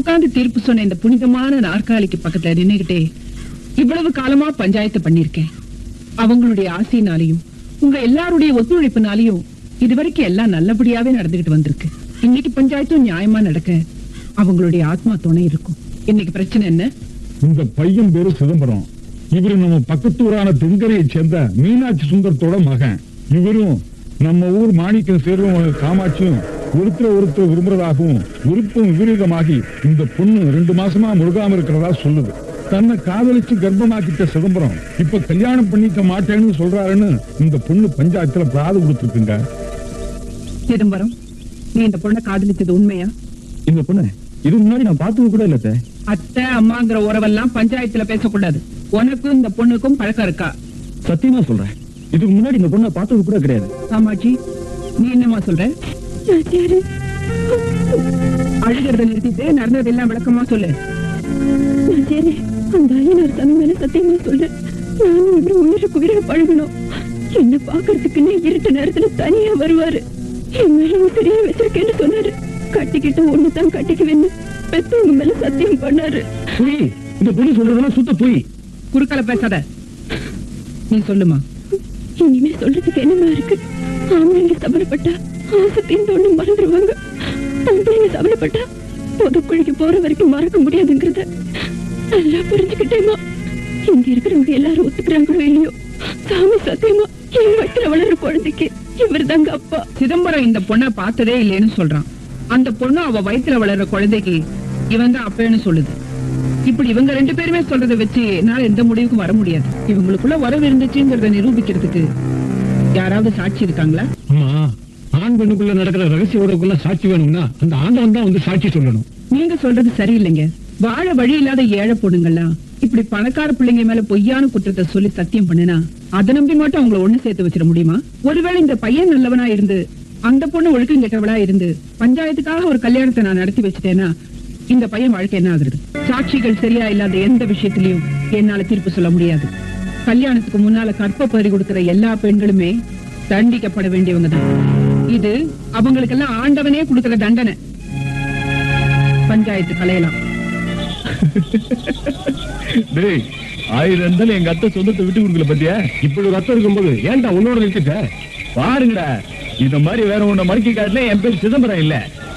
உட்கார்ந்து தீர்ப்பு சொன்ன இந்த புனிதமான நாற்காலிக்கு பக்கத்துல நின்னுகிட்டே இவ்வளவு காலமா பஞ்சாயத்து பண்ணிருக்கேன் அவங்களுடைய ஆசையினாலையும் உங்க எல்லாருடைய ஒத்துழைப்புனாலையும் இதுவரைக்கும் எல்லாம் நல்லபடியாவே நடந்துகிட்டு வந்திருக்கு இன்னைக்கு பஞ்சாயத்தும் நியாயமா நடக்க அவங்களுடைய ஆத்மா துணை இருக்கும் இன்னைக்கு பிரச்சனை என்ன இந்த பையன் பேரு சிதம்பரம் இவரு நம்ம பக்கத்து ஊரான தென்கரையை சேர்ந்த மீனாட்சி சுந்தரத்தோட மகன் இவரும் நம்ம ஊர் மாணிக்கம் சேர்வம் காமாட்சியும் ஒருத்தர் ஒருத்தர் விரும்புறதாகவும் விருப்பம் விபரீதமாகி இந்த பொண்ணு ரெண்டு மாசமா முழுகாம இருக்கிறதா சொல்லுது தன்னை காதலிச்சு கர்ப்பமாக்கிட்ட சிதம்பரம் இப்ப கல்யாணம் பண்ணிக்க மாட்டேன்னு சொல்றாருன்னு இந்த பொண்ணு பஞ்சாயத்துல பிராது கொடுத்துருக்குங்க சிதம்பரம் நீ இந்த பொண்ணை காதலிச்சது உண்மையா இந்த பொண்ணு இதுக்கு முன்னாடி நான் பார்த்தது கூட இல்ல அத்தை. அத்தை அம்மாங்கிற உறவெல்லாம் பஞ்சாயத்துல பேசக்கூடாது உனக்கும் இந்த பொண்ணுக்கும் பழக்கம் இருக்கா சத்தியமா சொல்றேன் இதுக்கு முன்னாடி இந்த பொண்ணை பார்த்தது கூட கிடையாது காமாட்சி நீ என்னம்மா சொல்ற அழுகிறத நிறுத்திட்டு நடந்ததெல்லாம் விளக்கமா சொல்லு சரி அந்த ஐயனார் சாமி மேல சத்தியமா சொல்றேன் நானும் இவரு உயிருக்கு உயிரை பழகணும் என்ன பாக்குறதுக்குன்னு இருட்டு நேரத்துல தனியா வருவாரு என் மேல உசிரியா வச்சிருக்கேன்னு சொன்னாரு கட்டிக்கிட்டு ஒண்ணுதான் கட்டிக்குவேன்னு பெத்தவங்க மேல சத்தியம் பண்ணாரு பொய் இந்த பொண்ணு சொல்றதெல்லாம் சுத்த பொய் குறுக்கால பேசாத நீ சொல்லுமா இனிமே சொல்றதுக்கு என்னமா இருக்கு ஆம்பளைங்க சபலப்பட்டா ஆசை தீர்ந்தோன்னு மறந்துடுவாங்க பொம்பளைங்க சபலப்பட்டா பொதுக்குழிக்கு போற வரைக்கும் மறக்க முடியாதுங்கிறத நல்லா புரிஞ்சுக்கிட்டேமா இங்க இருக்கிறவங்க எல்லாரும் ஒத்துக்கிறாங்களோ இல்லையோ சாமி சத்தியமா என் வயிற்றுல வளர்ற குழந்தைக்கு இவர் தாங்க அப்பா சிதம்பரம் இந்த பொண்ணை பார்த்ததே இல்லைன்னு சொல்றான் அந்த பொண்ணு அவ வயித்துல வளர்ற குழந்தைக்கு இவன் தான் அப்பேன்னு சொல்லுது இப்படி இவங்க ரெண்டு பேருமே சொல்றதை வச்சு என்னால எந்த முடிவுக்கும் வர முடியாது இவங்களுக்குள்ள உறவு இருந்துச்சுங்கிறத நிரூபிக்கிறதுக்கு யாராவது சாட்சி இருக்காங்களா ஆமா ஆண் பெண்ணுக்குள்ள நடக்கிற ரகசிய உறவுக்குள்ள சாட்சி வேணும்னா அந்த ஆண்டவன் தான் வந்து சாட்சி சொல்லணும் நீங்க சொல்றது சரியில்லைங்க வாழ வழி இல்லாத ஏழை பொண்ணுங்கெல்லாம் இப்படி பணக்கார பிள்ளைங்க மேல பொய்யான குற்றத்தை சொல்லி சத்தியம் பண்ணுனா அதை நம்பி மட்டும் அவங்கள ஒண்ணு சேர்த்து வச்சிட முடியுமா ஒருவேளை இந்த பையன் நல்லவனா இருந்து அந்த பொண்ணு ஒழுக்கம் கெட்டவளா இருந்து பஞ்சாயத்துக்காக ஒரு கல்யாணத்தை நான் நடத்தி வச்சுட்டேன்னா இந்த பையன் வாழ்க்கை என்ன ஆகுறது சாட்சிகள் சரியா இல்லாத எந்த விஷயத்திலயும் என்னால தீர்ப்பு சொல்ல முடியாது கல்யாணத்துக்கு முன்னால கற்ப பறி கொடுக்கிற எல்லா பெண்களுமே தண்டிக்கப்பட வேண்டியவங்க தான் இது அவங்களுக்கெல்லாம் ஆண்டவனே கொடுக்கிற தண்டனை பஞ்சாயத்து கலையலாம் டேய் ஆயிரம் இருந்தாலும் எங்க அத்தை சொந்தத்தை விட்டு கொடுக்கல பத்தியா இப்படி ரத்தம் இருக்கும்போது ஏன்டா உன்னோட நிறுத்திட்ட பாருங்கடா இந்த மாதிரி வேற ஒண்ணு மறுக்கி காட்டுல என் பேர் சிதம்பரம் இல்ல